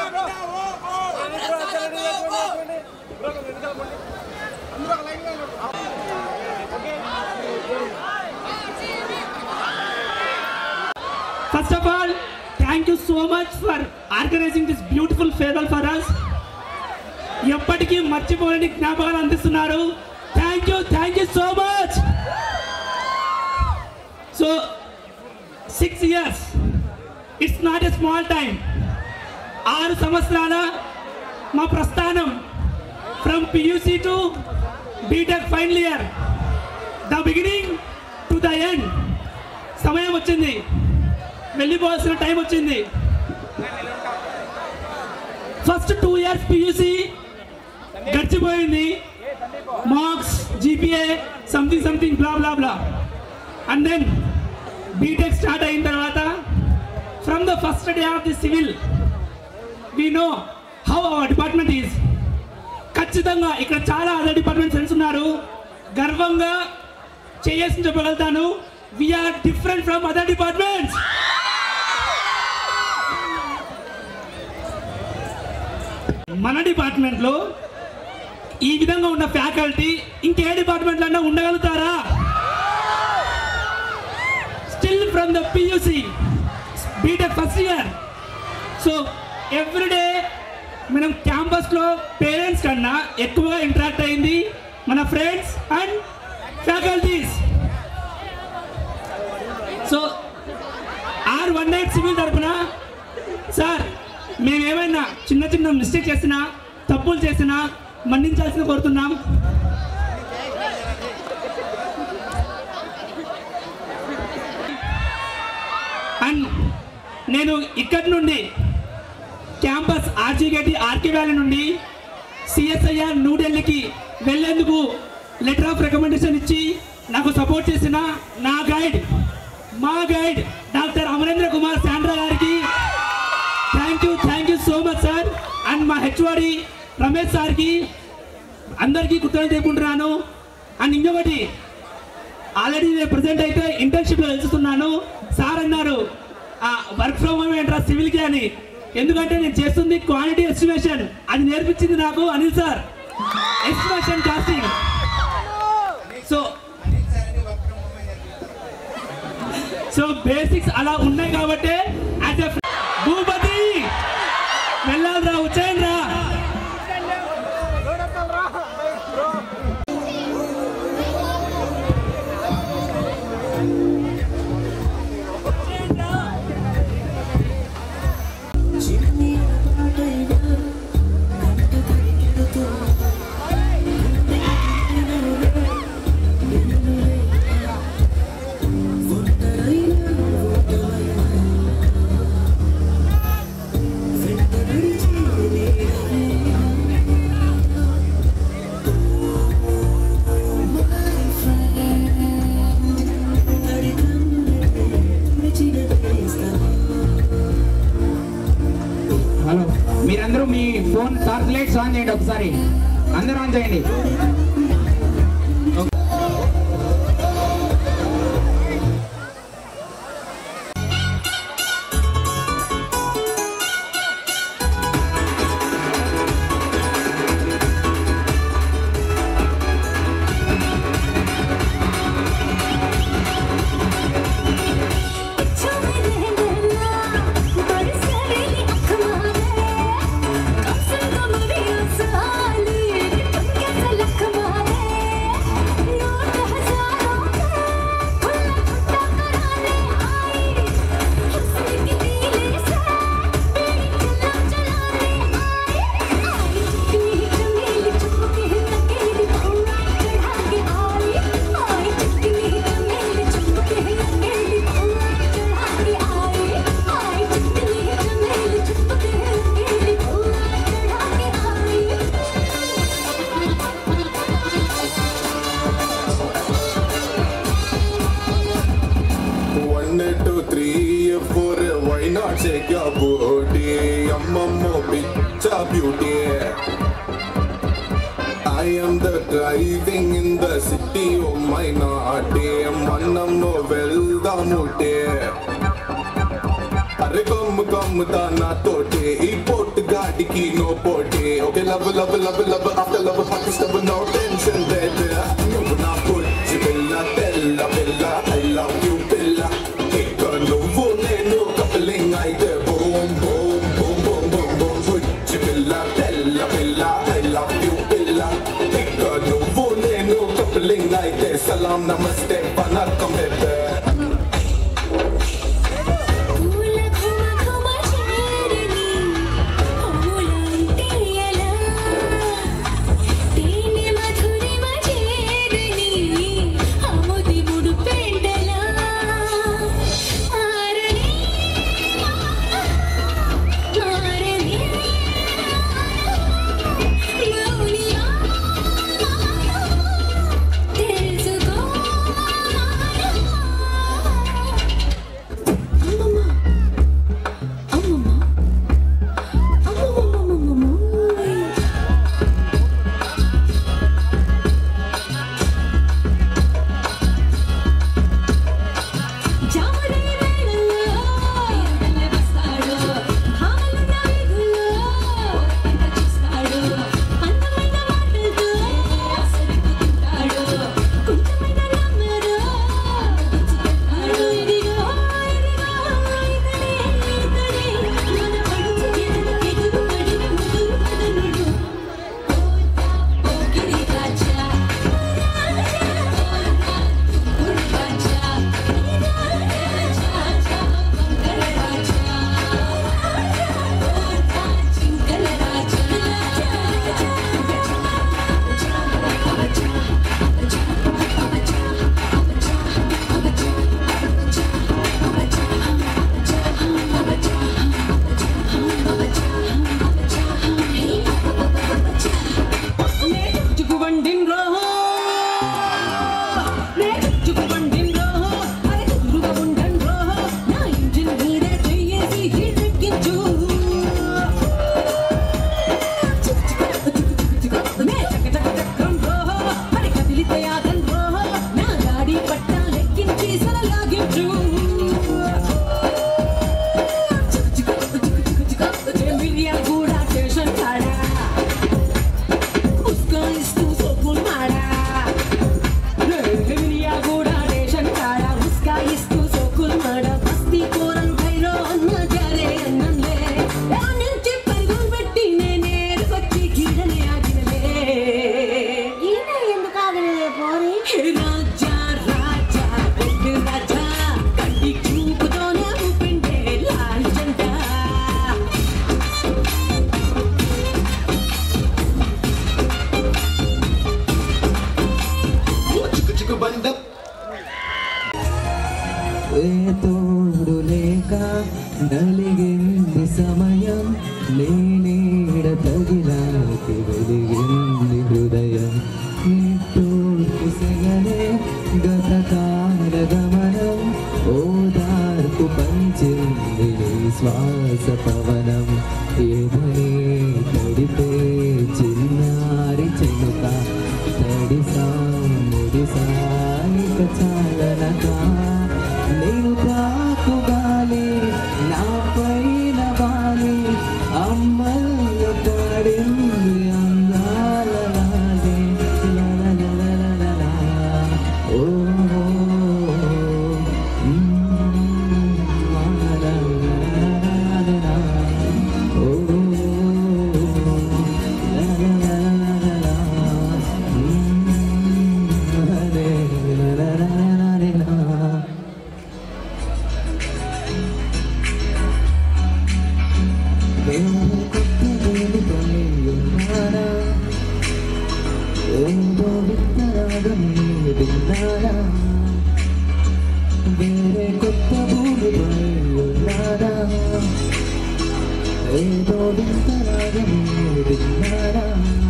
First of all, thank you so much for organizing this beautiful farewell for us. ఎప్పటికీ మర్చిపోలేని జ్ఞాపకాలు అందిస్తున్నారు thank you thank you so much so six years it's not a small time ఆరు సంవత్సరాల మా ప్రస్థానం from PUC to BTech final year the beginning to the end సమయం వచ్చింది వెళ్ళిపోవాల్సిన టైం వచ్చింది ఫస్ట్ టూ ఇయర్స్ పియూసి గడిచిపోయింది marks GPA something something blah blah blah and then BTech start అయిన తర్వాత from the first day of the civil we know how our department is ఖచ్చితంగా ఇక్కడ చాలా అదర్ డిపార్ట్మెంట్ ఫ్రెండ్స్ ఉన్నారు గర్వంగా చేసి చెప్పగలుగుతాను we are different from other departments మన డిపార్ట్మెంట్లో ఈ విధంగా ఉన్న ఫ్యాకల్టీ ఇంకే డిపార్ట్మెంట్లో ఉండగలుగుతారా still from the PUC BTech first year so everyday మనం క్యాంపస్లో పేరెంట్స్ కన్నా ఎక్కువగా ఇంటరాక్ట్ అయింది మన friends and faculties so our one night civil తరపున సార్ మేమేమైనా చిన్న చిన్న మిస్టేక్ చేసినా తప్పులు చేసినా మన్నించాల్సిన కోరుతున్నాం అండ్ నేను ఇక్కడి నుండి క్యాంపస్ ఆర్జీగేటి ఆర్కే వ్యాలీ నుండి సిఎస్ఐఆర్ న్యూఢిల్లీకి వెళ్ళేందుకు లెటర్ ఆఫ్ రికమెండేషన్ ఇచ్చి నాకు సపోర్ట్ చేసిన నా గైడ్ మా గైడ్ డాక్టర్ అమరేంద్ర కుమార్ శాండ్రా గారికి thank you thank you so much sir and మా హెచ్ఓడి రమేష్ సార్కి అందరికీ కృతజ్ఞత చెప్పుకుంటున్నాను అండ్ ఇంకొకటి ఆల్రెడీ నేను ప్రజెంట్ అయితే ఇంటర్న్షిప్లో వెళ్తున్నాను సార్ అన్నారు వర్క్ ఫ్రమ్ హోమ్ ఏంట్రా సివిల్కి అని ఎందుకంటే నేను చేస్తుంది క్వాలిటీ ఎస్టిమేషన్ అది నేర్పించింది నాకు Anil sir estimation costing so so basics అలా ఉన్నాయి కాబట్టి యాజ్ ఎ భూపతి వెళ్ళాలిరా వచ్చేయండి రా హలో మీరందరూ మీ ఫోన్ టార్చ్ లైట్స్ ఆన్ చేయండి ఒకసారి అందరూ ఆన్ చేయండి One, two, three, four, why not shake your booty? Amma picture beauty. I am the driving in the city of my naughty. Mannam no well the mute. అరే come come దా నా తోటే ఈ పొట్టుగా వాటికి నో పోటీ okay love love love love after love hot stove no tension baby నువ్వు నా పుచ్చి పిల్ల తెల్ల పిల్ల ఐ లవ్ యూ పిల్ల ఇక నువ్వు నేను కపలింగ్ అయితే boom boom boom boom boom boom పుచ్చి పిల్ల తెల్ల పిల్ల ఐ లవ్ యూ పిల్ల ఇక నువ్వు నేను కపలింగ్ అయితే సలాం నమస్తే పనకం బేబీ పూల ఘుమ ఘుమ చేరని పూలంటే ఎలా తేనె మధురిమ చేరని అముది ముడు పెండలా ఆరని ఆరని మౌనియా తెలుసుకో అమ్మమ్మ అమ్మమ్మ అమ్మమ్మ జామరే వేళల్లో ఎండలే వస్తాడు భామలున్న వీధుల్లో ఎంత చూస్తాడు అందమైన మాటలతో ఆసరిపుతుంటాడు కొంచెమైన నమ్మరు గుచ్చుకుంటాడు ఇదిగో ఇదిగో ఇతనే ఇతనే మన పడుచు ఎదురు ఎదురు పడిన ముదురు పదనుడు ఓటా పోకిరి రాజా కూడా స్టేషన్ కాడా उसका इस्तू सोपुल मारा दुनिया गोड़ा रेशन काड़ा उसका इस्तू सोकुल मारा बस्ती कोरन भैरो अन्न जारे अन्नले నుంచి పరుగులు పెట్టి నేనే వచ్చి గీడనే ఆగినలే ఈయన ఎందుకు ఆగలే పోరి రాజా రాజా పెద్ద రాజా కంటి చూపుతోనే ఊపిండే లాల్ జంట ఏ తోడు లేక నలిగింది సమయం నేనేడ తగిలాకి వెలిగింది హృదయం నిట్టూర్పు సెగలే గత కాల గమనం ఓదార్పు పంచింది నీ శ్వాస పవనం ఏమని తడిపే చిన్నారి చెనుక తడిసా ముడిసా ఇక చాలనగా నేను తాకుగాలి నా పైన వాలి అమ్మల్ని పాడింది అందాల లాలి లలలలలలలా. ఓ మ్మ్, లలలలలలలా. ఓ లలలలలలలా. మ్మ్, లలలలలలలా. నేను కొత్త వేడుకని ఉన్నానా ఏదో విత్తరాగమే విన్నానా వేరే కొత్త భూమిపై ఉన్నానా ఏదో విత్తరాగమే విన్నానా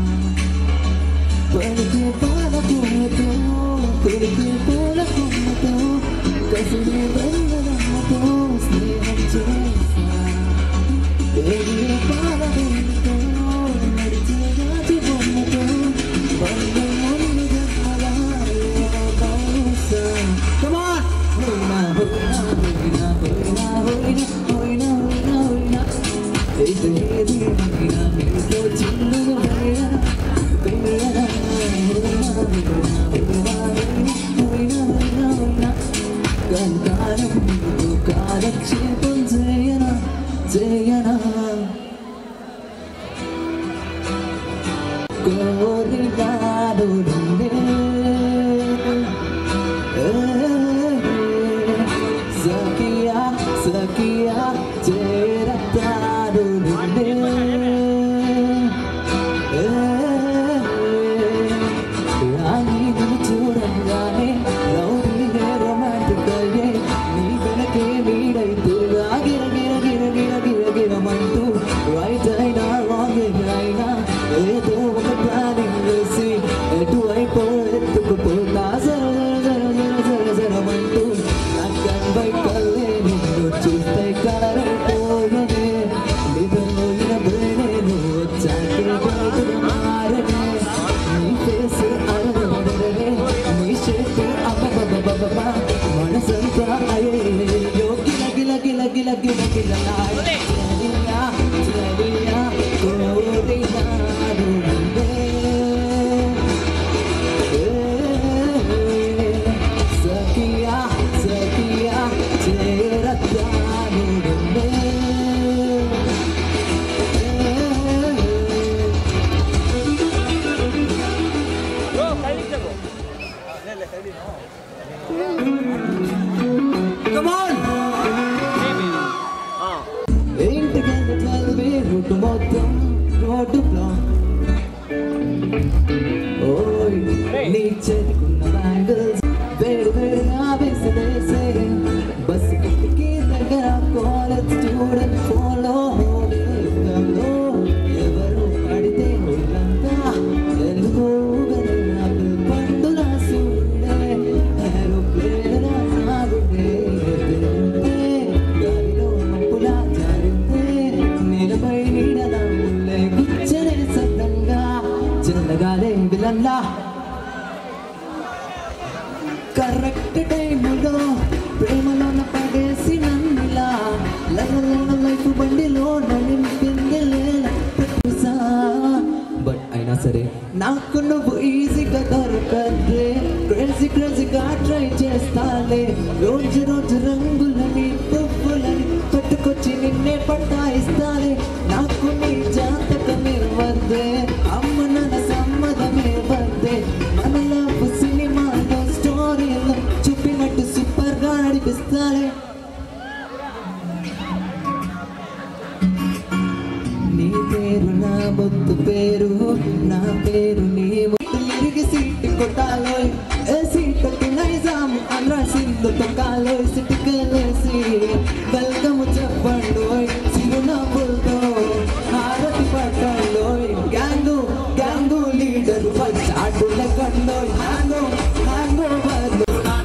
పలికే పాల కొమ్మతో కొలికే పూల కొమ్మతో కసిరే వెన్నదమ్మతో స్నేహం చేసా ఎగిరే పాల బొమ్మతో నడిచే రాతి బొమ్మతో బంధం ముందు జన్మల ఏమో బహుశా. Come on! హోయినా, హోయినా, హోయినా, హోయినా, హోయినా, హోయినా, హోయినా, హోయినా. ఇది ఏది అయినా మీతో చిన్నగా వేయనా వేయనా గంటారం నీకు కాలక్షేపం చేయనా చేయనా కోరినాడు సఖియా సఖియా చేరతాడు నిన్నే రాణి నిన్ను చూడంగానే రౌడీగా రొమాంటిక్ అయ్యే నీ వెనకే వీడైతే గిర గిర గిర గిర గిర గిరమంటూ రైట్ అయినా రాంగ్ అయినా ఏదో ఒక ప్లానింగ్ వేసి ఎటువైపు ఎత్తుకుపోతా జర జర జర జర జరమంటూ నా కన్వై కల్లే నిన్ను చూస్తే కలరైపోయనే నిద్రపోయిన బ్రెయినే నువ్వు వచ్చాకే బయట మారనే నీ ఫేస్ అరవడరే నీ షేప్ అబ్బబ్బబ్బబ్బబ్బ మనసంతా అయ్యో గిల గిల గిల గిల గిల గిల చెలియా చెలియా కోరినాడు నిన్నే. సఖియా సఖియా చేరతాను నిన్నే. ఇంటికెళ్ళి ట్వెల్వ్ రూట్ మొత్తం రోడ్డు బ్లాక్ ఓయ్ నీ చేతికున్న బ్యాంగిల్స్ వేడి వేడిగా వేసివేసే బస్ కిటికీ దగ్గర కాలేజ్ స్టూడెంట్ ఫోన్లో యుగంలో ఎవరు పడితే ఒళ్ళంతా ఎందుకో ఆపిల్ పండులా సూడే ఏరోప్లేన్ సాగుడే ఎగిరితే గాలిలో మప్పులా జారితే నీలపై నీడలా ముల్లే గుచ్చరే సద్దంగా చిన్నగాలే విలన్లా కరెక్ట్ టైములో ప్రేమలోన పడేసి నన్నులా లైఫ్ లైఫ్ బండిలో నడిపింది తెలుసా బట్ అయినా సరే నాకు నువ్వు ఈజీగా దొరకద్దే క్రేజీ క్రేజీగా ట్రై చేస్తాలే రోజు రోజు రంగులని పువ్వులని పట్టుకొచ్చి నిన్నే పట్టాయిస్తాలే నాకు నీ జాతకమే వద్దే అమ్మ నన్న సమ్మదమే వద్దే మన లవ్ సినిమాలో స్టోరీలో చూపినట్టు సూపర్ గా నడిపిస్తాలే నీ పేరు నా బొత్తు పేరు నా పేరు నీ ముట్టు తిరిగి సీటు కొట్టాలోయ్ ఏ సీటుకి నైజాం అని రాసిందో తొక్కాలోయ్ సిటికలేసి వెల్కమ్ చెప్పండోయ్ చిరునవ్వులతో హారతి పట్టండోయ్ గ్యాంగు గ్యాంగు లీడరు చాటుల కండోయ్ హ్యాంగో హ్యాంగో బర్లు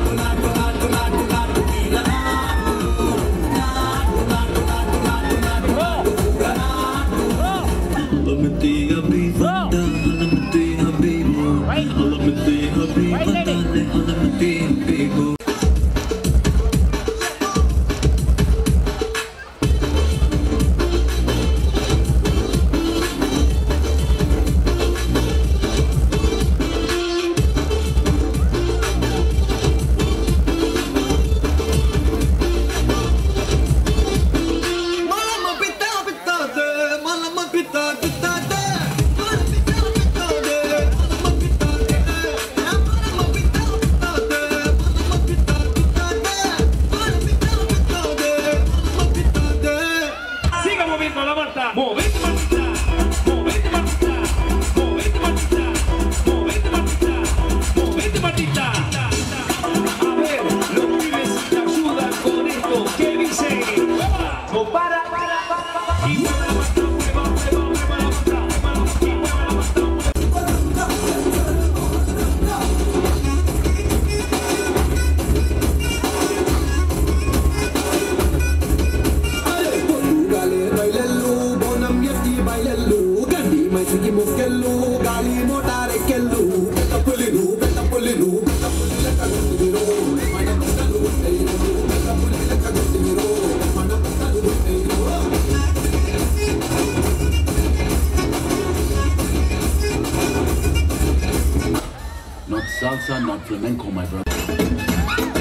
Siga moviendo la manta. Movete mantita. Movete mantita. Movete mantita. Movete mantita. Movete mantita. A ver, los pibes te ayudan con esto. ¿Qué dicen? No para, para, para, para. Y mueve la manta, mueva, mueva, mueva la manta. Mueva la manta, y mueve la manta, mueva. పొద్దుగాలే రైలెల్లు బోనం ఎత్తి బయలెల్లు గడ్డి మైసికి ముక్కెళ్ళు గాలి మోటారెక్కెళ్ళు పెద్ద పులిలు పెద్ద పులిలు పెద్ద పులి లెక్క గుర్తిరో మన పుట్టలు ఉంటాయిరో పెద్ద పులి లెక్క గుర్తిరో మన పుట్టలు ఉంటాయిరో salsa, not flamenco, my brother.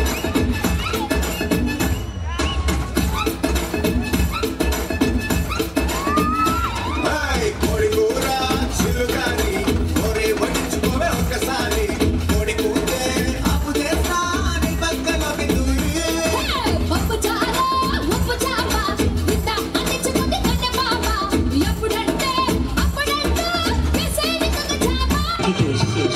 Hi కోడి కూర చిలుకాని కోరి వడించుకోవే ఒక్కసారి కోడి కూతే అప్పు చేస్తా నీ పక్కలోకి దూరి పప్పు చారా ఉప్పు చాప ఇంత అందించుకుంది కన్నె పాప ఎప్పుడంటే అప్పుడంటూ వేసేది కథ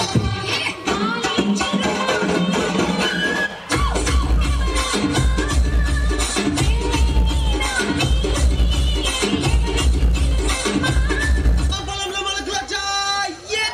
పొలంలో మొలకలు వచ్చాయి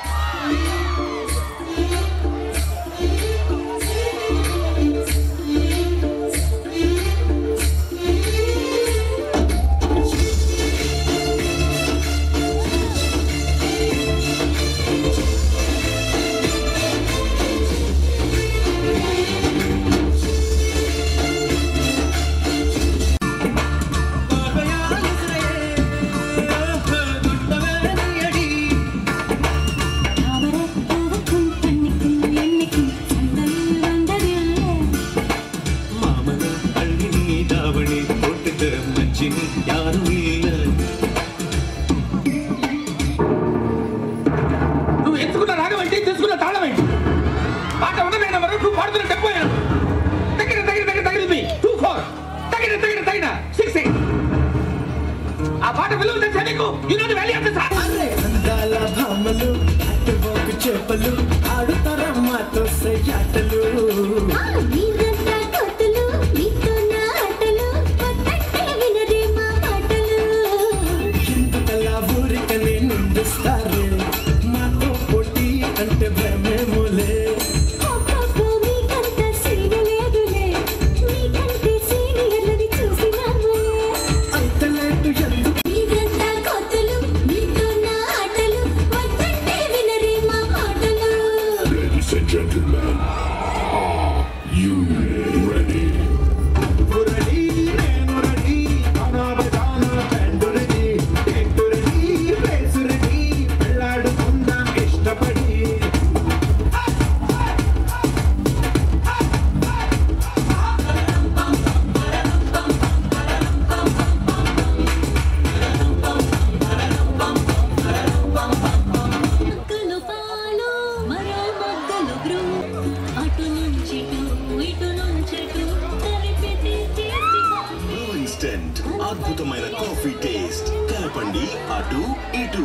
அவரப்பூவுக்கும் கண்ணிக்கும் எண்ணிக்கும் சந்தல் வந்ததில்லை మామల అల్లిని దావణి కొట్టుక మంచిని యారు ಇಲ್ಲ నువ్వు ఎంచుకున్న రాగం ఏంటి తీసుకున్న తాళం ఏంటి పాట ఉన్నదైన వరకు నువ్వు పాడుతున్న టెంపో అయినా తగిన తగిన తగిన తగిలింది టూ ఫోర్ తగిన తగిన తగిన సిక్స్ ఎయిట్ ఆ పాట విలువ తెలుసా నీకు you know the value of this అందాల భామలు అటువైపు చేపలు ఆడుతారమ్మాతో సయ్యాటలు మీరంతా కొత్తలు మీతో నా ఆటలు కొత్తంటే వినదే మా మాటలు ఎందుకలా ఊరికనే నిందిస్తారు మాతో పోటీ అంటే భ్రమేములే అబ్బబ్బో మీకంత సీనలేదులే మీకంటే సీనియర్లని చూసినాములే అంతలేటు ఎందుకు మీరంతా కొత్తలు మీతో నా ఆటలు కొత్తంటే వినరే మా మాటలు Ladies and gentlemen, are you ready? Ready నేను రెడీ అనా బజానా బ్యాండ్ రెడీ టెక్టు రెడీ ప్లేస్ రెడీ పెళ్ళాడుకుందాం ఇష్టపడి మొక్కలు పాలు మరో మొక్కలు గ్రూ అటు నుంచి ఇటు నుంచెటు కలిపితే చేసి బ్లూ ఇన్స్టెంట్ అద్భుతమైన కాఫీ టేస్ట్ కలపండి అటు ఇటు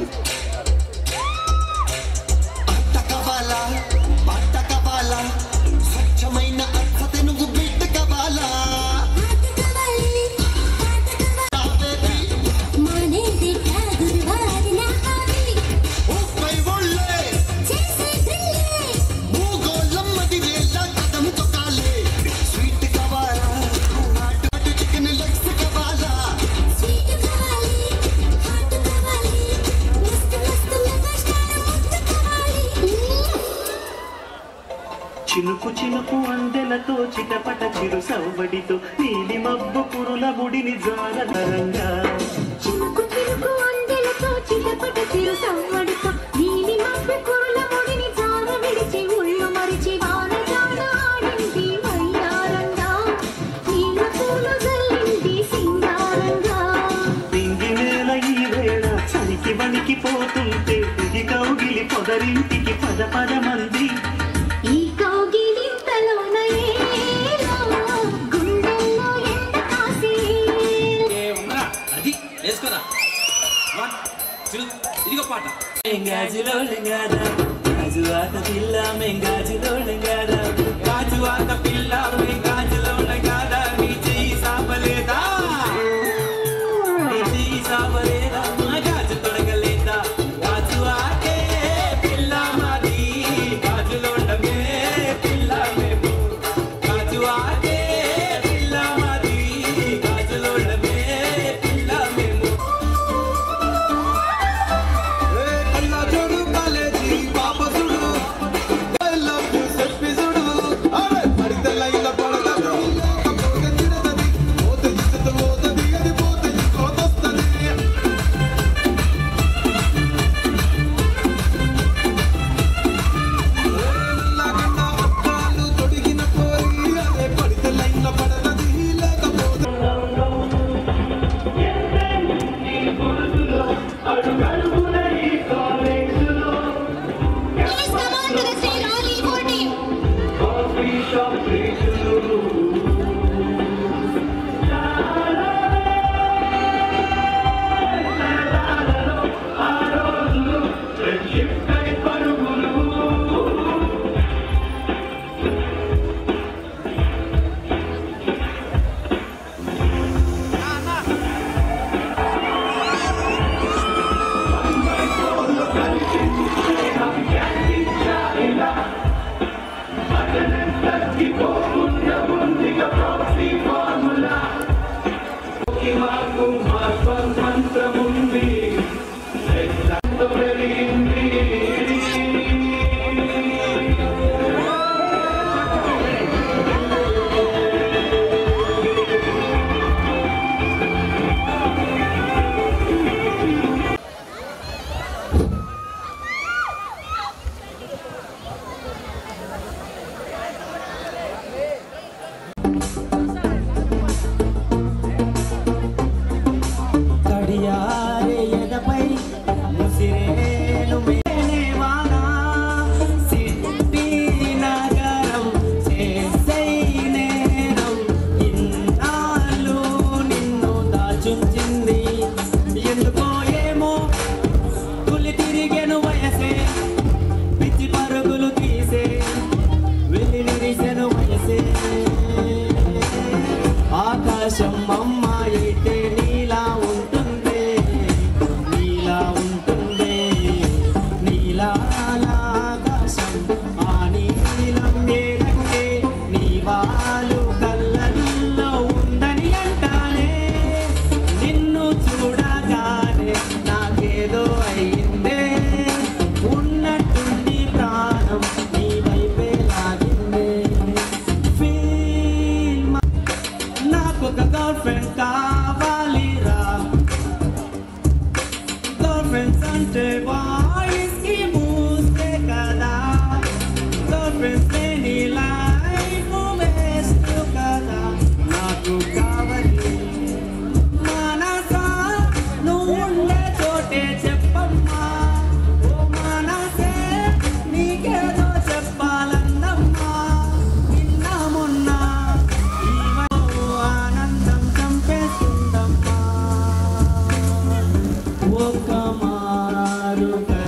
అట్ట కావాలా బట్ట కావాలా స్వచ్ఛమైన అర్థ తెనుగు బిడ్డ కావాలా మానేది గురువారి నా హాబీ ముప్పై ఒళ్ళే చేసే డ్రిల్లే మూగోళ్ళమ్మది వేళ్ళ కథం తొక్కాలే స్వీట్ కావాలా నాటు అటు చికెన్ లెగ్స్ కావాలా స్వీట్ కావాలి హాట్ కావాలి మస్తు మస్తు మెగాస్టార్ ముద్దు కావాలి చినుకు చినుకు అందెలతో చిటపట చిరు సవ్వడితో నీలి మబ్బు పురుల ముడిని జాలతరంగా చినుకు చినుకు అందెలతో చిటపట చిరు సవ్వడితో నీలి మబ్బు కురుల ముడిని జార విడిచి ఉళ్ళు మరిచి వాన జాన ఆడింది వయ్యారంగా నీల పూలు జల్లింది సింగారంగా తింగి నేల ఈ వేళ చలికి వణికి పోతుంటే ఇది కౌగిలి పొదరింటికి పద పద మంది ఈ కౌగిలింతలోన ఏలో గుండెల్లో ఎండ కాసే అది వేసుకోరా వన్ టూ ఇదిగో పాట మెంగాజులో లింగాదా గాజువాత పిల్ల మెంగాజులో లింగాదా గాజువాత పిల్ల మెంగాజులో లింగాదా నీ చెయ్యి సాపలేదా నీ చెయ్యి సాపలేదా మా గాజు తొడగలేదా గాజు ఆకే పిల్ల మాది గాజులోండమే పిల్ల మేము గాజు ఆకే పిల్ల మాది గాజులోండమే పిల్ల మేము కళ్ళ చూడు కాలేజీ పాప చూడు I love you చెప్పి చూడు అరే పడితే లైన్ల పడతా Please come on to the stage, all E4 team. కడియారే ఎదపై ముసిరేను మేనేవానా సిట్టి నగరం చేసై నేరం ఇన్నాళ్ళు నిన్ను దాచుంచింది ఎందుకో ఏమో కులి తిరిగెను వయసే పిచ్చి పరుగులు తీసే వెళ్ళి విరిసెను వయసే ఆకాశం అమ్మాయితే నీలా ఉంటుంది నీలా ఉంటుంది నీలా ఆకాశం ఆ నీలం ఏదంటే నీ వాళ్ళు కళ్ళల్లో ఉందని అంటానే నిన్ను చూడగానే నాకేదో అయిందే ఉన్నట్టుండి ప్రాణం నీ వైపే లాగిందే ఫీల్ నాకు ఒక గర్ల్ ఫ్రెండ్ కావాలిరా గర్ల్ ఫ్రెండ్స్ అంటే బాయ్స్ కి మూస్తే కదా గర్ల్ ఫ్రెండ్స్ లేని లైఫ్ వేస్ట్ కదా నాకు కావాలి మనసా నువ్వు ఉండే చోటే చెప్పమ్మా ఓ మనసే నీకేదో చెప్పాలన్నమ్మా నిన్న మొన్న ఈవో ఆనందం చంపేస్తుందమ్మా ఒక మారు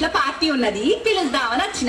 ఇంట్లో పార్టీ ఉన్నది పిలుద్దామని వచ్చిన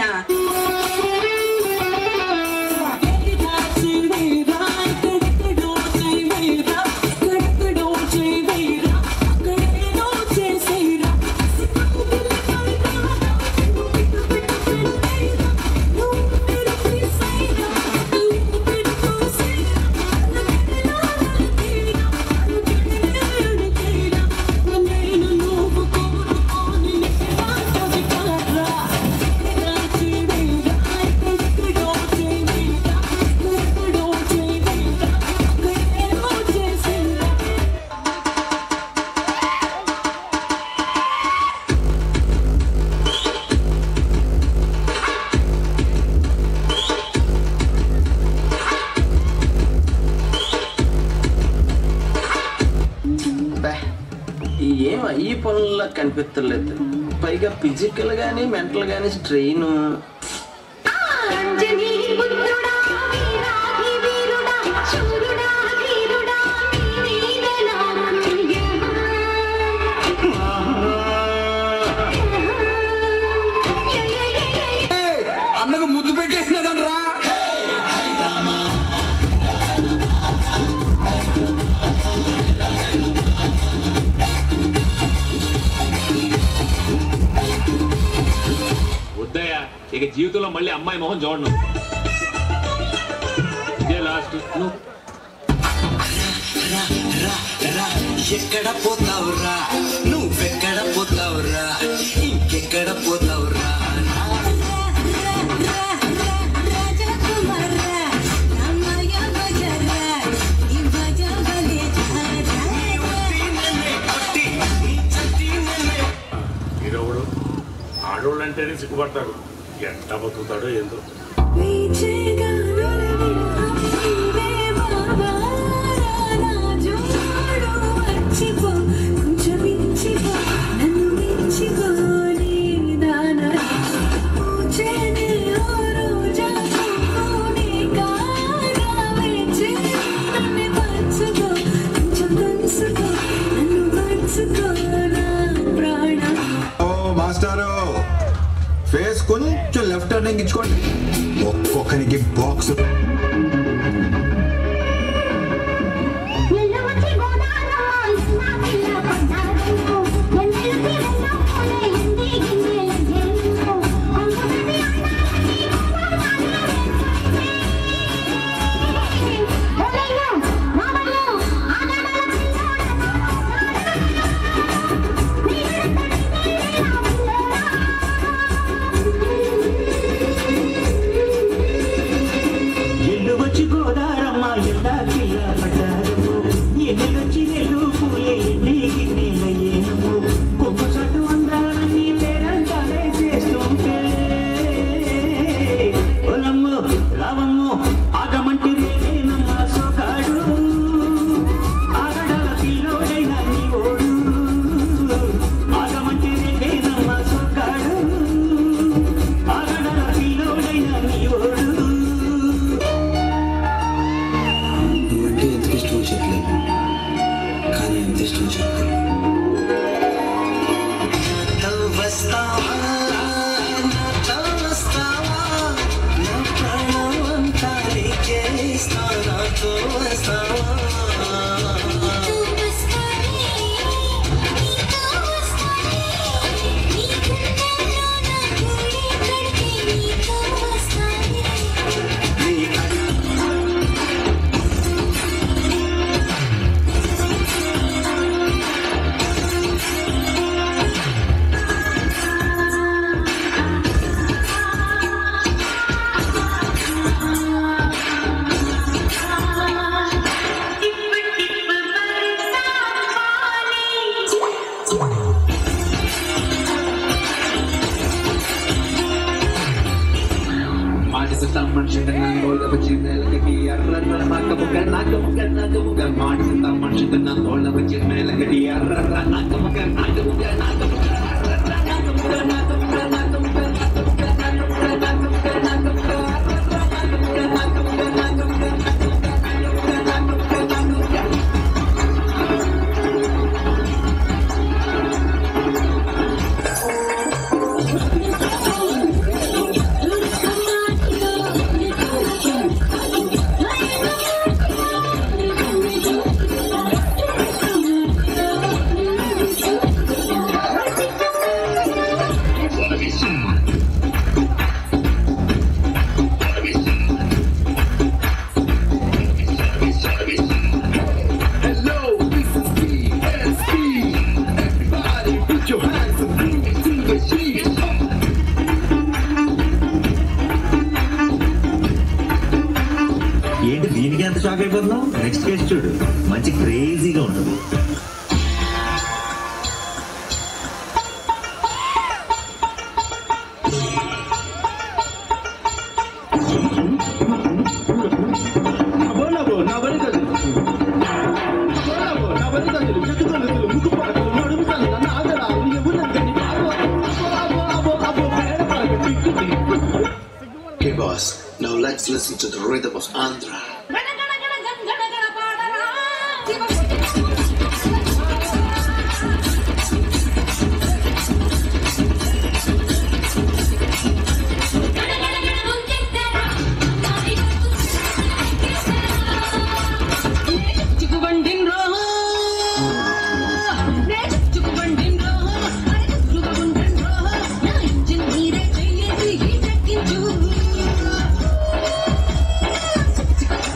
ఏం ఈ పనుల్లో కనిపించలేదు పైగా ఫిజికల్ గానీ మెంటల్ గానీ స్ట్రెయిన్ అంజనీ పుత్రుడా వీరాధి వీరుడా శూరుడా ధీరుడా నీవే నామయ్యా అన్నకు ముద్దు పెట్టేసినదనరా వద్దయ్యా ఇక జీవితంలో మళ్ళీ అమ్మాయి మొహం చూడను ఇదే లాస్ట్ నువ్వు ఎక్కడ పోతావురా నువ్వెక్కడ పోతావురా ఇంకెక్కడ పోతావురా ఈరోడు ఆడోళ్ళు అంటేనే సిగ్గుపడతాడు ఎంత బతుకుతాడో ఏందో ఓ మాస్టారు ఫేస్ కొంచెం లెఫ్ట్ టర్నింగ్ ఇచ్చుకోండి ఒక్కొక్కరికి బాక్స్ ఎల్లవచ్చి గోదారమ్మ ఇస్నా పిల్ల పడ్డారమ్మ ఎన్నెలకి వెన్నో పోలే ఇంది గిన్నెల జేలు కొంగుబడి అన్నారని ఓలయ్యో మామయ్యో ఆగడాల ఎల్లు వచ్చి గోదారమ్మ ఎల్లా పిల్ల పడ్డారము ఎన్నెలొచ్చి నెల్లు పూలే ఎన్ని గిన్నెల ఏనము కొమ్ము చట్టు అందాలన్నీ పేరంటాలే చేస్తుంటే ఒలమ్ము రావమ్ము ఆగమంటే రేనమ్మ సోకాడు ఆగడాల పిల్లోడైన నీ ఓడు ఆగమంటే రేనమ్మ సోకాడు ఆగడాల పిల్లోడైన నీ ఓడు నువ్వంటే ఎంత ఇష్టమో చెప్పలేదు కానీ ఎంత ఇష్టమో చెప్పలేదు వస్తావా నాతో వస్తావా నా ప్రాణమంతా నీకే ఇస్తా నాతో వస్తావా స్కెచ్ చూడు మంచి క్రేజీగా ఉంటుంది Okay, boss. Now let's listen to the rhythm of Andhra. చిక్కుబండిన్ రో నే చిక్కుబండిన్ రో అరే చిక్కుబండిన్ రో నా ఇంజిన్ మీరే చెయ్యేసి హీటెక్కించు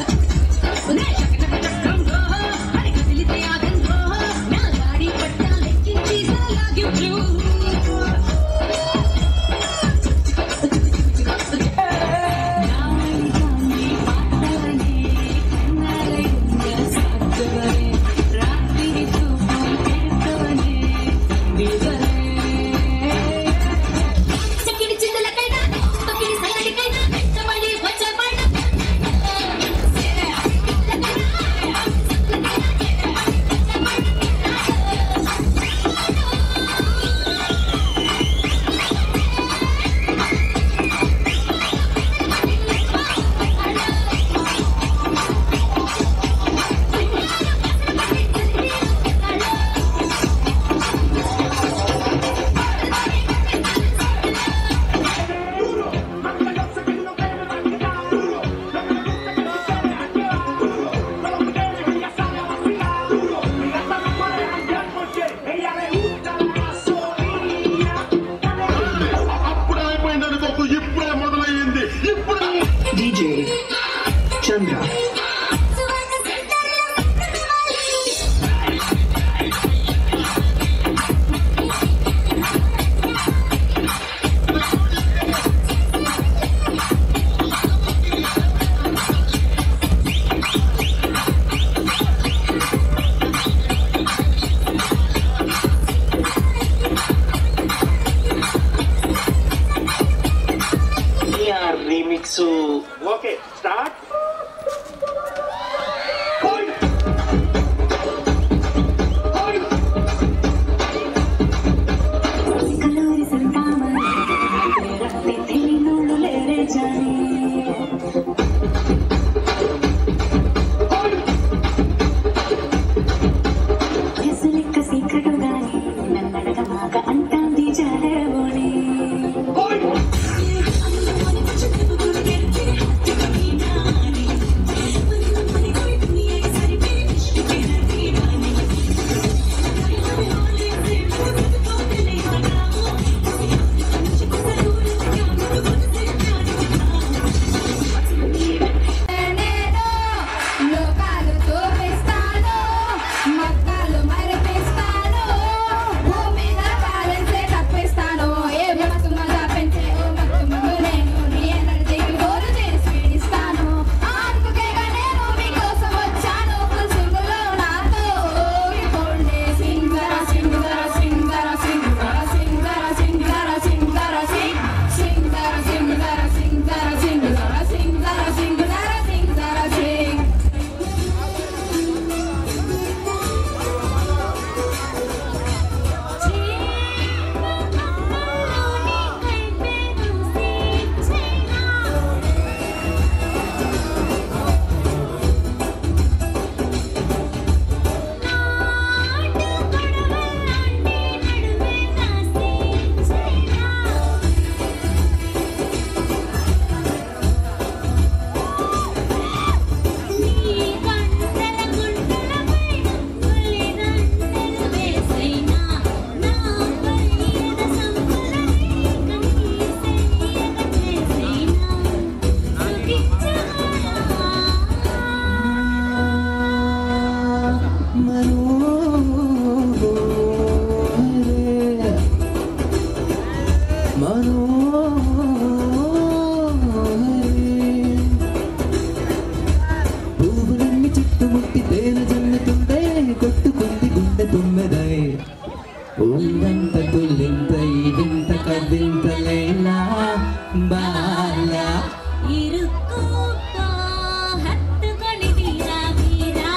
ఊరంత తుల్లింత ఇడింత కదింతలేలా బాలా ఇరుక్కుపో హత్తుకొని తీరా తీరా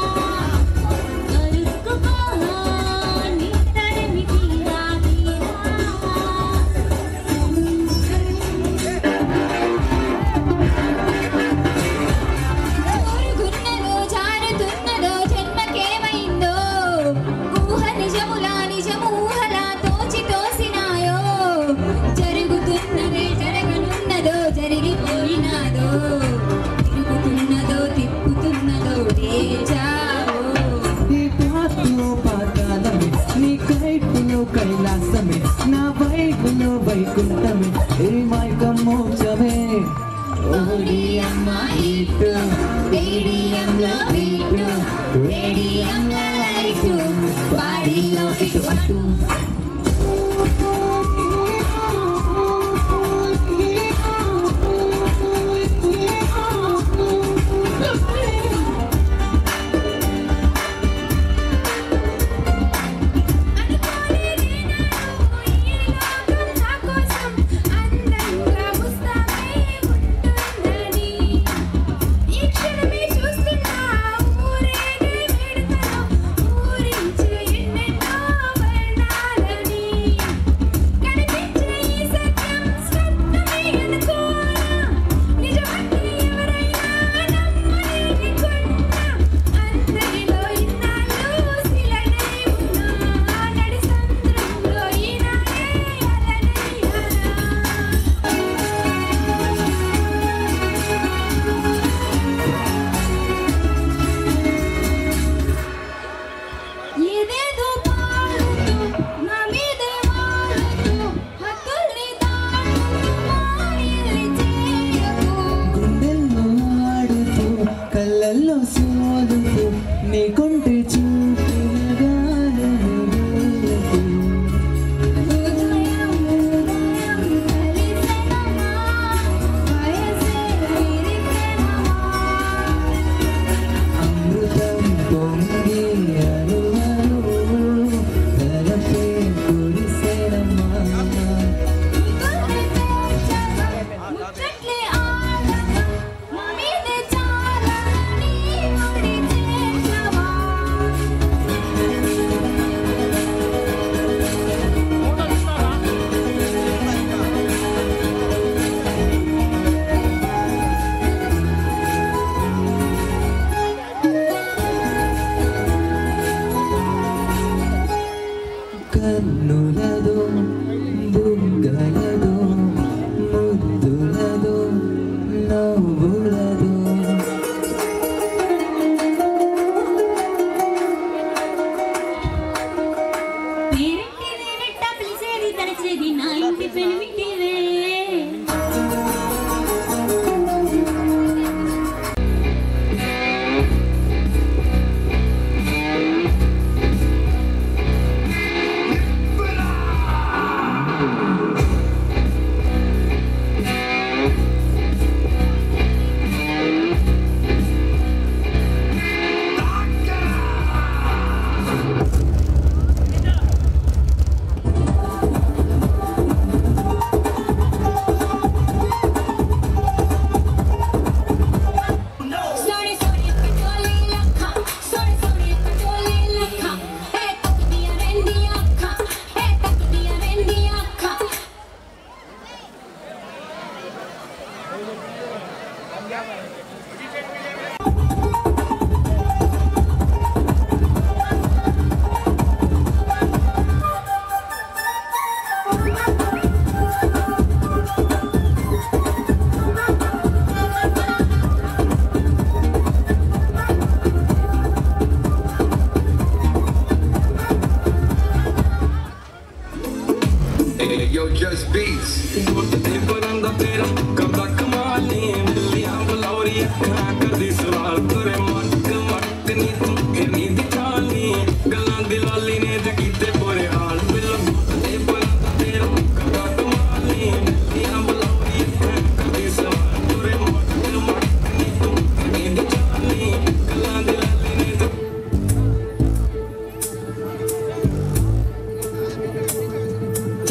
దొరుకుపో నీ తడిమి తీరా ఊరుగున్నదో జారుతున్నదో జన్మకేమైందో ఊహ నిజములా నిజము ఊహలా తోచి తోసినాయో జరుగుతున్నదే జరగనున్నదో జరిగిపోయినాదో తిరుగుతున్నదో తిప్పుతున్నదో డేజావో నీ పాటలో పాతాళమే నీ కైపులో కైలాసమే నా వైపులో వైకుంఠమే ఏ మైకం మోక్షమే ఓడి అమ్మాయిటు రేడియంలో బీటు రేడియంలో లైటు బాడీలో ఇటు అటు ఏదేదో పాడుతూ నా మీదే వాడుతూ హక్కుల్ని తాడుతూ మాయల్ని చేయకు గుండెల్లో ఆడుతూ కళ్ళల్లో సోదుతూ నీ కొంటే చూపిన గాలులు ఊరుతూ. హృదయం హృదయం కలిసెనమా వయసే విరిసెనమా అమృతం పొంగి అరువరు తలపే కురిసెనమ్మా ముచ్చట్లే ఆడను మా మీదే చాలని ముడి చేసవా కన్నులదో బుగ్గలదో ముద్దులదో నవ్వులదో పేరెంటివే వెంట పిలిచేది తలచేది నా ఇంటి పెనిమిటివే Sorry, sorry, pacholi lakha. Sorry, sorry, pacholi lakha. Hey, tak diya rendi akha. Hey, tak diya rendi akha. Hey, yo, just beats.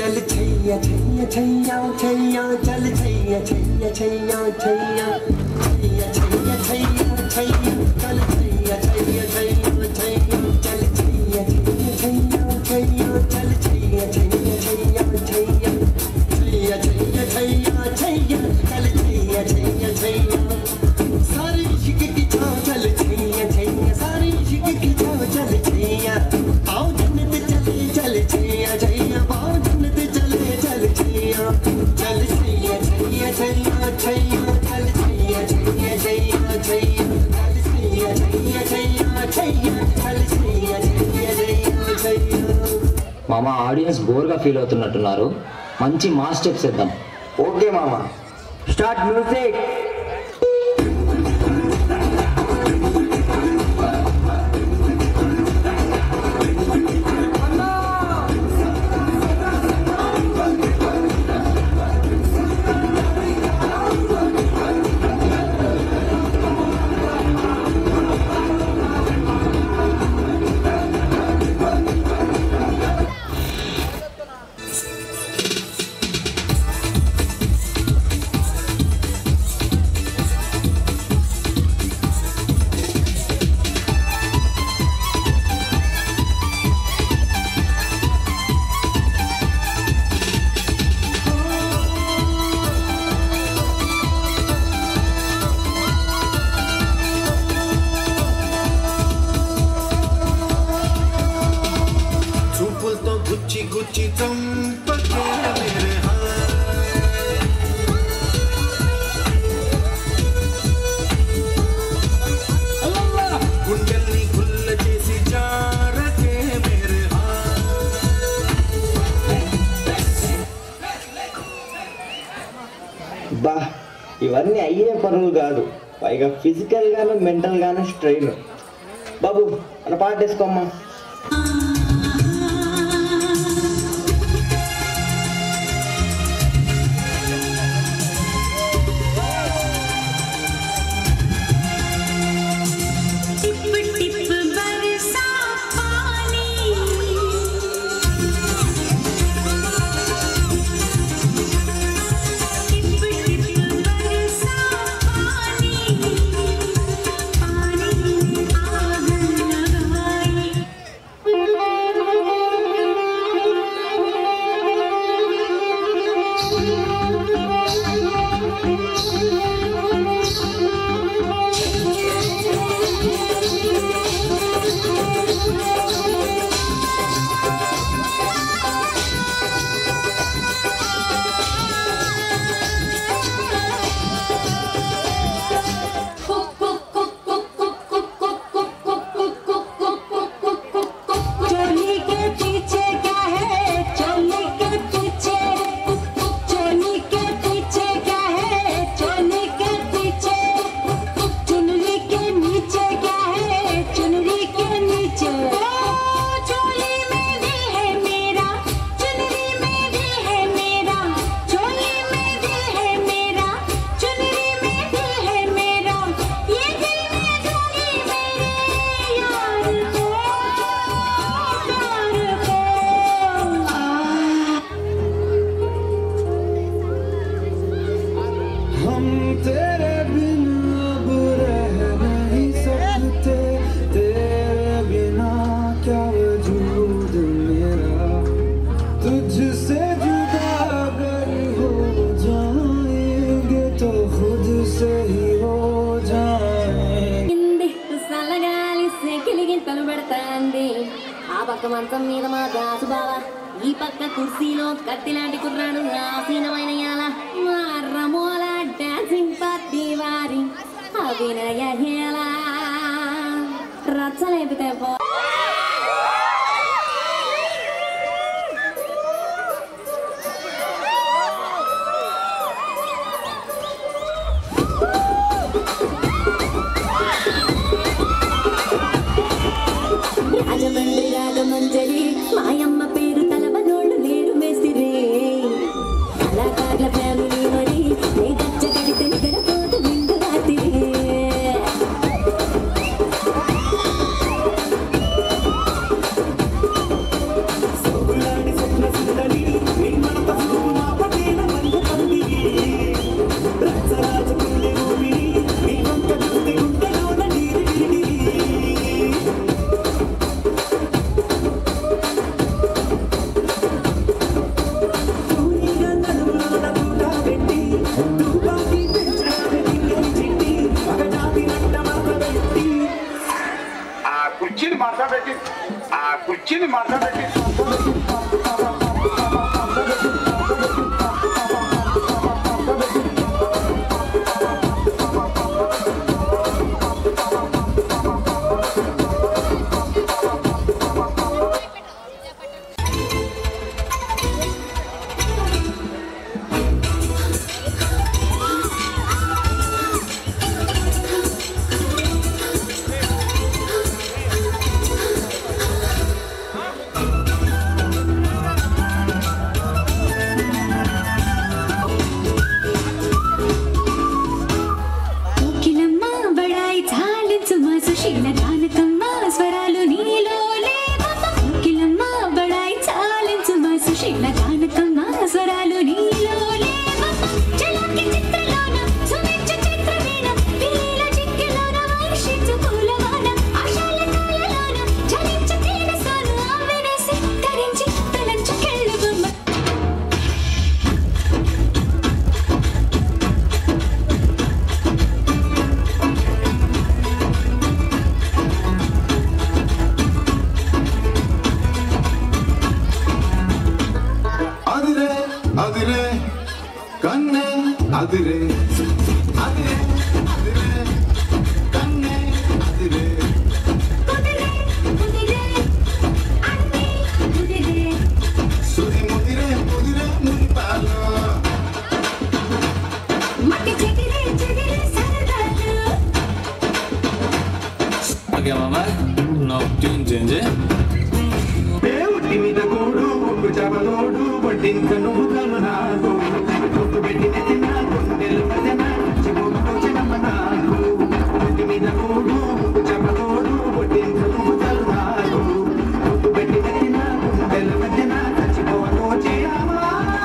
चल छैया छैया छैया छैया चल छैया छैया छैया छैया छैया छैया छैया छैया चल छैया छैया छैया छैया चल छैया छैया छैया छैया चल छैया छैया छैया छैया छैया छैया छैया छैया चल छैया छैया छैया सारी इश्क की छाँव चल छैया छैया सारी इश्क की छाँव चल छैया आओ जन्नत चले चल छैया छैया आओ जन्नत चले चल छैया चल छैया छैया छैया छैया चल छैया छैया छैया छैया चल छैया छैया छैया छैया चल छैया छैया छैया छैया మామ ఆడియన్స్ బోర్గా ఫీల్ అవుతున్నట్టున్నారు మంచి మాస్ స్టెప్స్ ఇద్దాం ఓకే మామ స్టార్ట్ మ్యూజిక్ చూపులతో గుచ్చి గుచ్చి చంపకే మేరే హాయ్ గుండెల్ని గుల్ల చేసి జారకే మేరే బా ఇవన్నీ అయ్యే పనులు కాదు పైగా ఫిజికల్ గాను మెంటల్ గాను స్ట్రెయిన్ బాబు అన్న పాట వేసుకోమ్మా टिप टिप बरसा पानी टिप टिप बरसा पानी पानी आग लगाई चोली के पीछे क्या है चोली के पीछे चोली के पीछे क्या है चोली के पीछे चुनरी के नीचे क्या है चुनरी के नीचे चोली में भी है मेरा चुनरी में भी है मेरा चोली में भी है मेरा चुनरी में भी है मेरा ये दिल में दूंगी मेरे यार को हम तेरे बिन अब रह नहीं सकते तेरे बिना क्या वजूद मेरा तुझसे जुदा अगर हो जाएंगे तो खुद से ही हो जाएंगे కింది చల్లగాలి సెకిలిగింతలు పెడతాంది ఆ పక్క మంచం మీద మా దాసు బావ ఈ పక్క కుర్సీలో కత్తిలాంటి కుర్రాడు ఆసీనమైన యాల మా రమోల డాన్సింగ్ పార్టీ వారి అభినయ హేళ రచ్చలేపితే పో రాజమండ్రి రాగమంజరి మాయమ్మ పేరు తలవనోళ్ళు లేరు మేస్తిరి కళాకారుల ఫ్యామిలీ మరి నే గచ్చ కడితే నిద్రపోతు విందు రాత్రి కోకిలమ్మ బడాయి చాలించు మా సుశీల జానకమ్మ స్వరాలు నీలో లేవమ్మ కోకిలమ్మ బడాయి చాలించు మా సుశీల జానకమ్మ స్వరాలు నీలో లేవమ్మ చలాకి చిత్రలోన సుమించు చిత్రవీణ పిల్ల చిక్కిలోన వర్షించు పూలవాన ఆశాల కాలలోన చలించు తేనె సాను ఆమెనేసి తరించి తలంచు కెళ్ళు బొమ్మ അതിരെ അതിരെ കണ്ണേ അതിരെ അതിരെ അതിരെ കണ്ണേ അതിരെ സുതി മുതിരെ മുതിരെ മുൻപാലോ మట్టి చెదిరే చెదిరే సరదాలు ఓకే మామ నాకు ట్యూన్ చేంజ్ దేవుడి మీద కూడు ఉప్పు చాపలోడు వడ్డింక నువ్వు తను నాకు ఉప్పు పెట్టిన తిన్న గుండెలు భజన చిముకు చిన్నమ్మ నాకు ఒంటి మీద కూడు ఉప్పు చాపలోడు వడ్డింక నువ్వు తను నాకు ఉప్పు పెట్టిన తిన్న గుండెలు భజన చచ్చిపోను చేయమా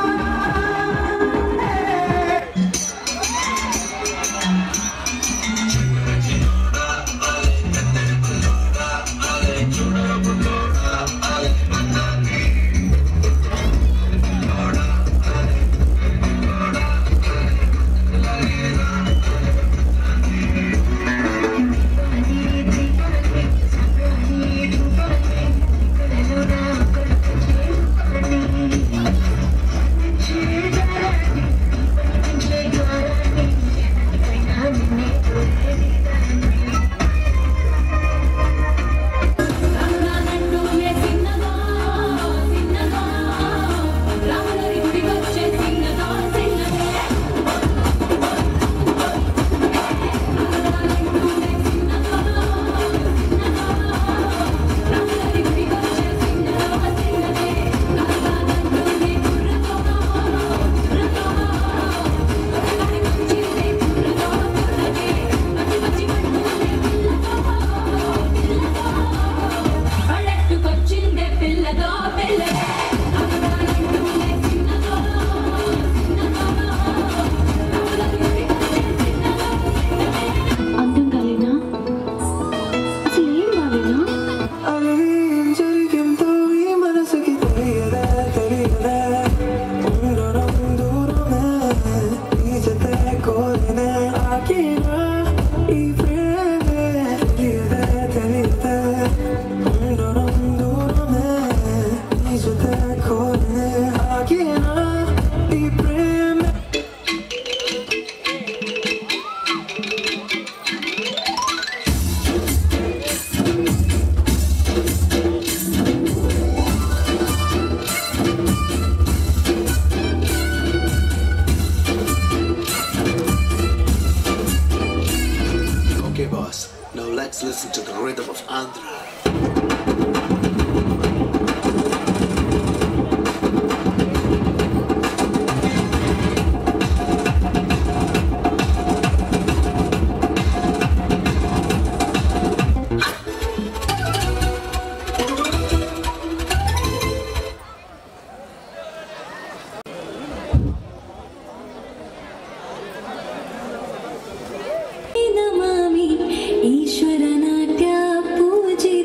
పల్లెట్టుకొచ్చిందే పిల్లదో పిల్లదే అందం కాలేనా అసలు ఏం బాలేనా అలవేం జరిగిందో ఈ మనసుకి తెలియదా తెలియదా ఉండడం దూరమే నీ జతే కోరినే ఆగినా ఈ ప్రేమే తెలియదా తెలియదా ఉండడం దూరమే నీ జతే కోరినే ఆగినా ఈ ప్రేమే Okay, boss. Now let's listen to the rhythm of Andhra. నమామి ఈశ్వర నాట్య పూజే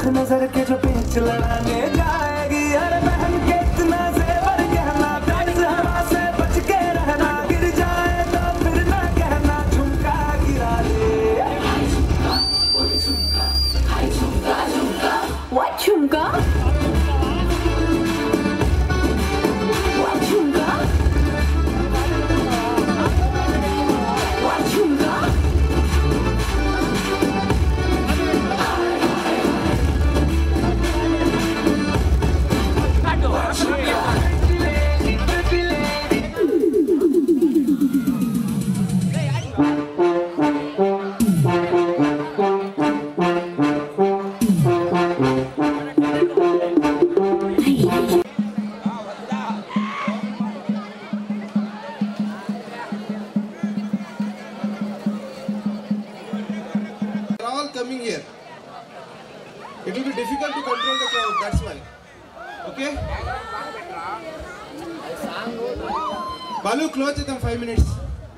नजर के जो पेच लड़ाने जाएगी अरे बहन के इतना जेवर कहना तेज हवा से बच के रहना गिर जाए तो फिर ना कहना झुमका गिरा दे What झुमका What झुमका What झुमका They're all coming here. It will be difficult to control the crowd, that's why. Okay? Balu, close చేద్దాం ఫైవ్ మినిట్స్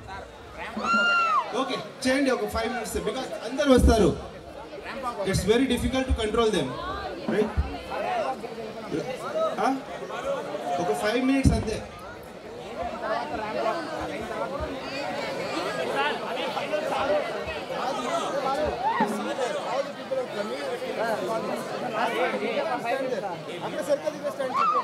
ఓకే చేయండి ఒక ఫైవ్ మినిట్స్ బికాస్ అందరు వస్తారు it's very difficult to control them right ఒక five minutes అంతే అక్కడ circle దగ్గర stand చెప్పు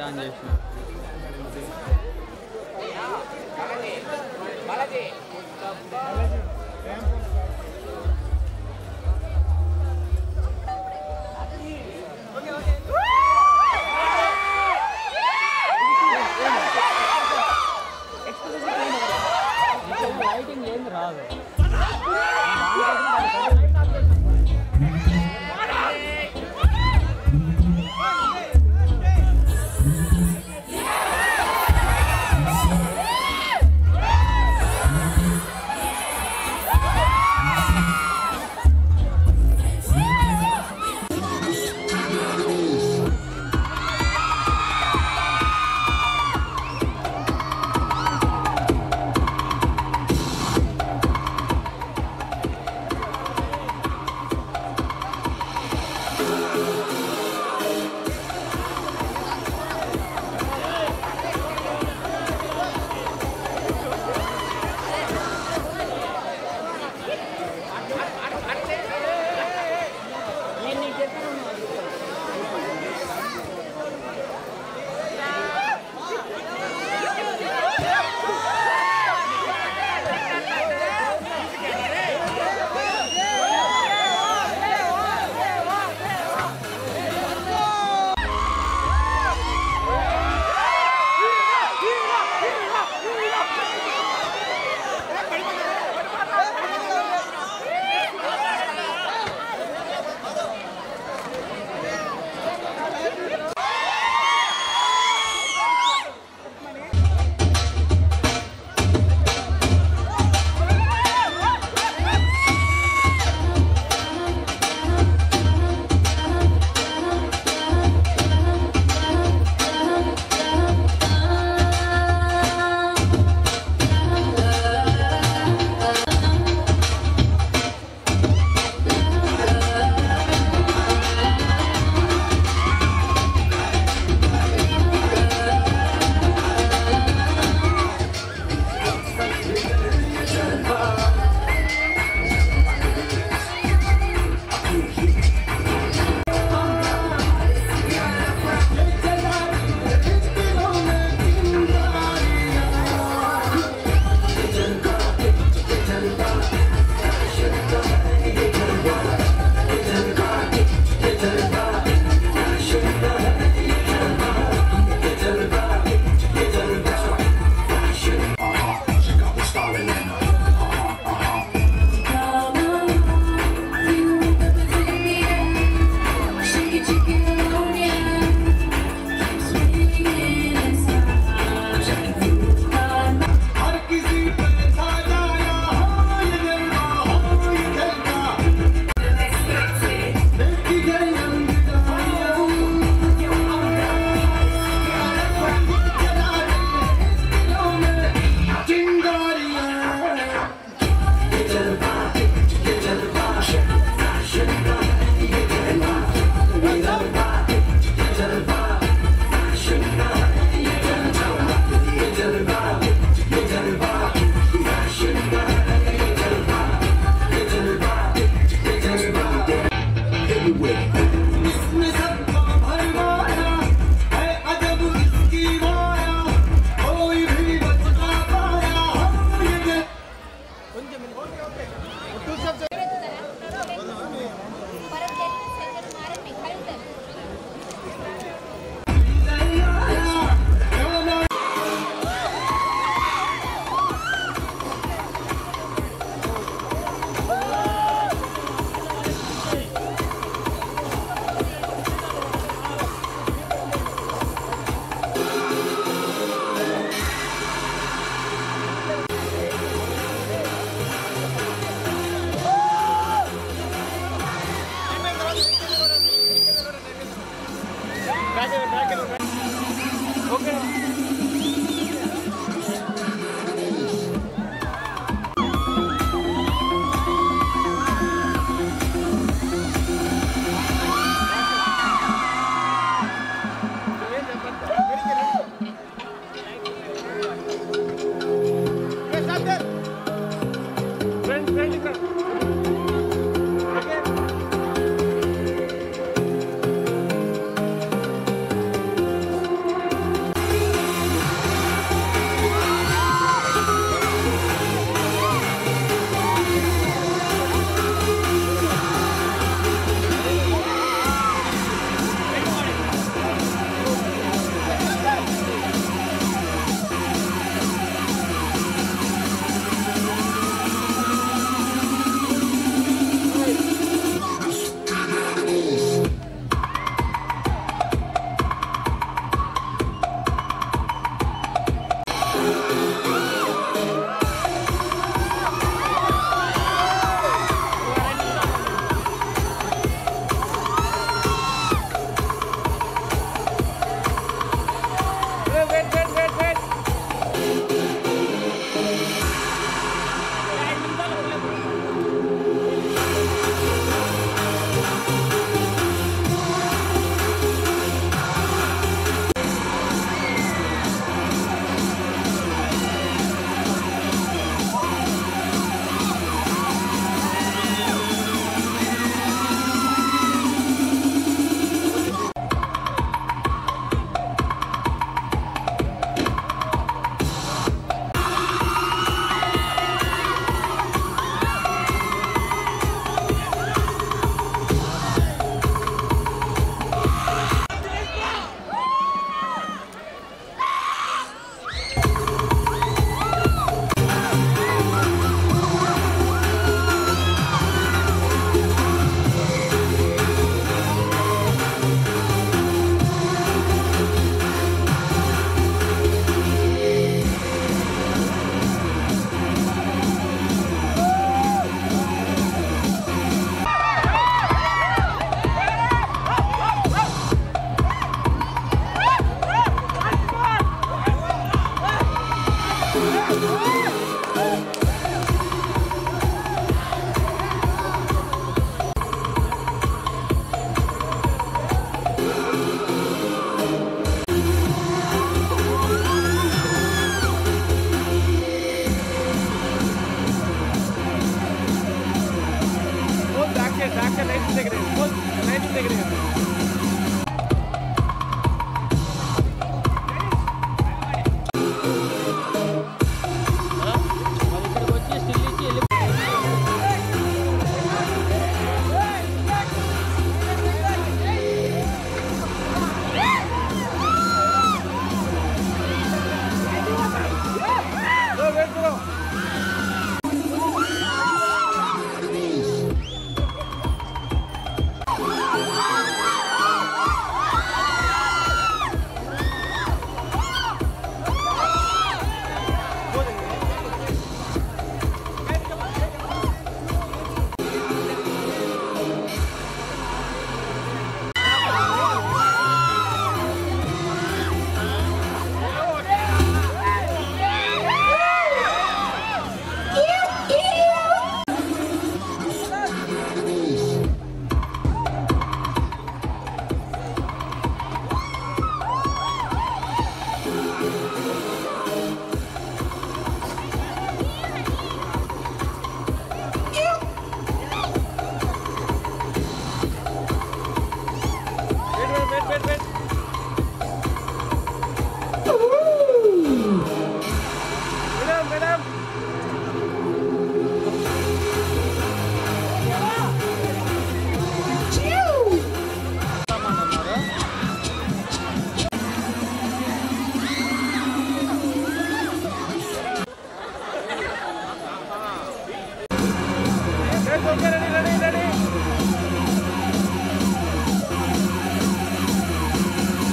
ఆన్ చేసిన లైటింగ్ ఏంది రాదు Yeah.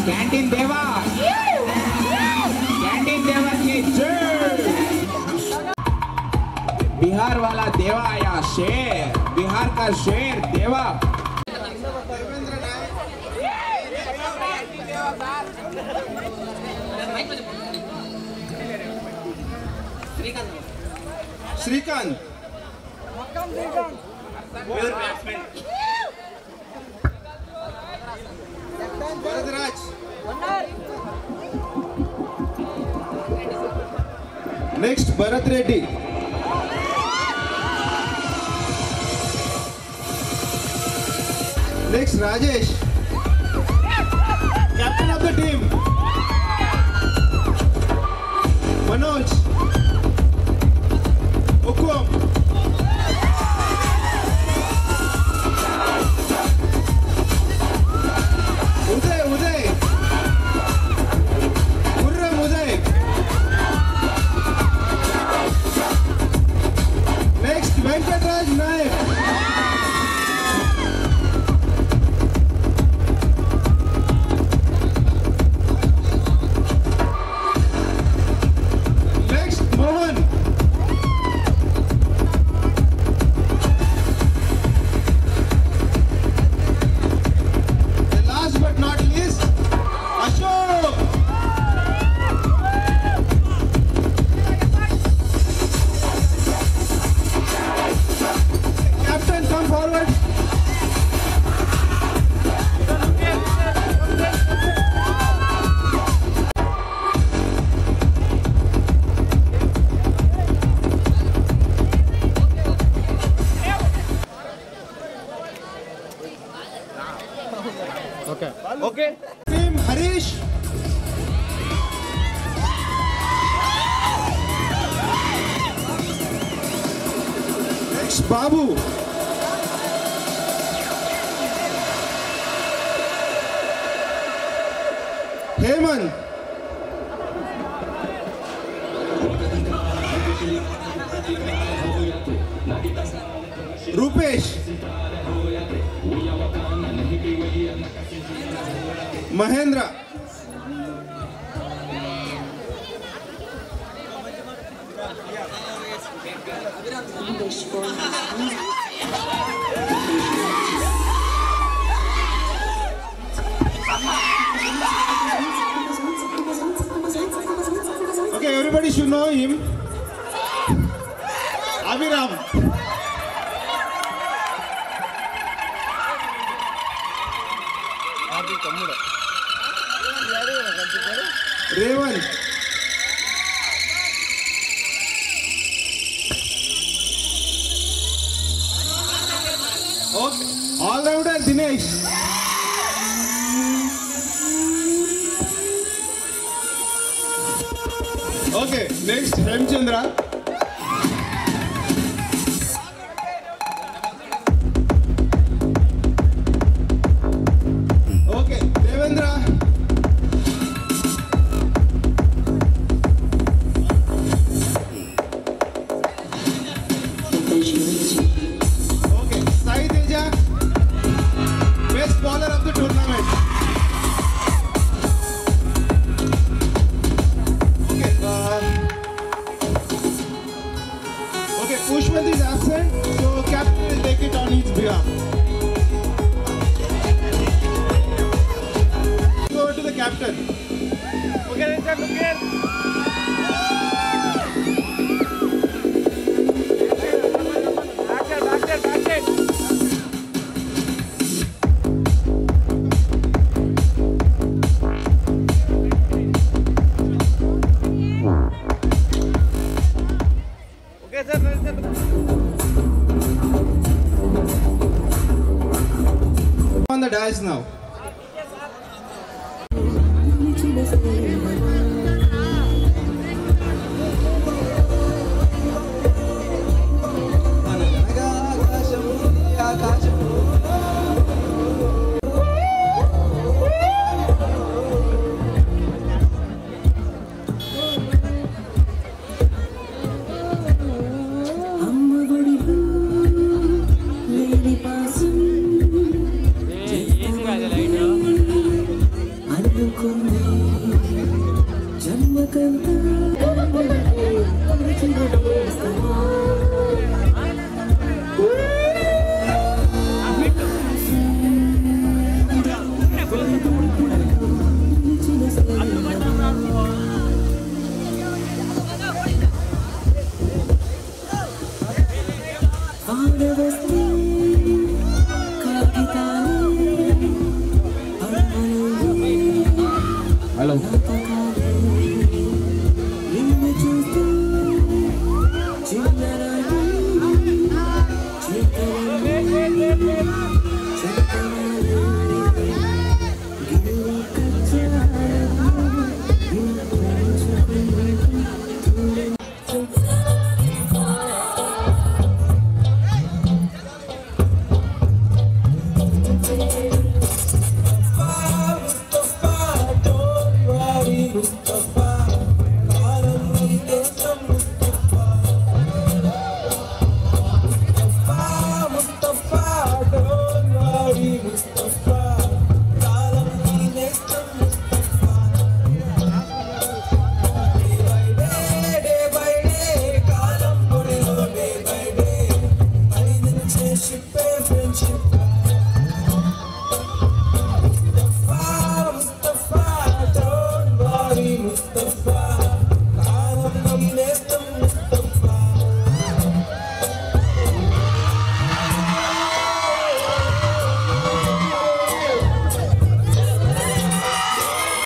कैंटीन देवा कैंटीन देवा की जय बिहार वाला देवा आया शेर बिहार का शेर Deva Srikanth Varadaraj next Bharath Reddy next Rajesh captain of the team Manoj హుకుం Uday Uday Gurram Uday next Venkataraj Nayak next Mohan And last but not least, Ashok. Captain, come forward. Okay. Okay. Team Harish. Next, Babu. Heyman. Rupesh. Mahendra. Okay, everybody should know him. Abhiram. Revanth okay all rounder Dinesh okay next Hemachandra okay Devendra Okay, Sai Teja, best bowler of the tournament. Okay, uh, okay, Pushpant is absent, so captain will take it on his behalf. Over to the captain. Okay, let's look here. On the dice now. అందుకు అనుకుంది జన్మకంతా చిరవేస్తావా? వానవస్తే కాగితాలే పడవలే hello నిన్ను చూస్తూ చిన్ననాటి చేతలే చెత్తనాలే గిల్లి కచ్చాలను నిన్ను Mustafa, don't worry, Mustafa.